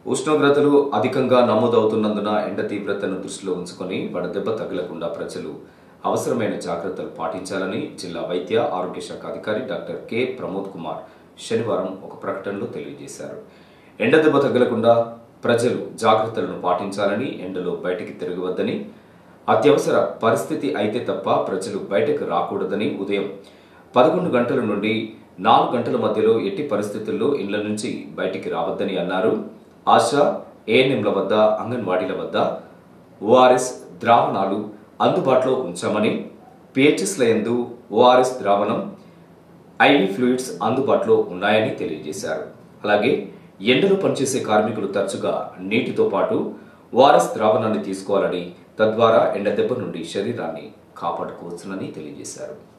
ఉష్ణోగ్రతలు అధికంగా నమోదవుతున్నందున ఎండ తీవ్రతను దృష్టిలో ఉంచుకొని వడదెబ్బ తగలకుండా ప్రజలు అవసరమైన జాగ్రత్తలు పాటించాలని జిల్లా వైద్య ఆరోగ్య శాఖ అధికారి డాక్టర్ కె ప్రమోద్ కుమార్ శనివారం ఒక ప్రకటనలో తెలియజేశారు ఎండ దెబ్బ తగలకుండా ప్రజలు జాగ్రత్తలను పాటించాలని ఎండలో బయటికి తిరగవద్దని అత్యవసర పరిస్థితి అయితే తప్ప ప్రజలు బయటకు రాకూడదని ఉదయం పదకొండు గంటల నుండి నాలుగు గంటల మధ్యలో ఎట్టి పరిస్థితుల్లో ఇళ్ల నుంచి బయటికి రావద్దని అన్నారు ఆశా ఏఎన్ఎంల వద్ద అంగన్వాడీల వద్ద ఓఆర్ఎస్ ద్రావణాలు అందుబాటులో ఉంచామని పిహెచ్ఎస్ల యందు ఓఆర్ఎస్ ద్రావణం ఐవి ఫ్లూయిడ్స్ అందుబాటులో ఉన్నాయని తెలియజేశారు అలాగే ఎండలో పనిచేసే కార్మికులు తరచుగా నీటితో పాటు ఓఆర్ఎస్ ద్రావణాన్ని తీసుకోవాలని తద్వారా ఎండ దెబ్బ నుండి శరీరాన్ని కాపాడుకోవచ్చునని తెలియజేశారు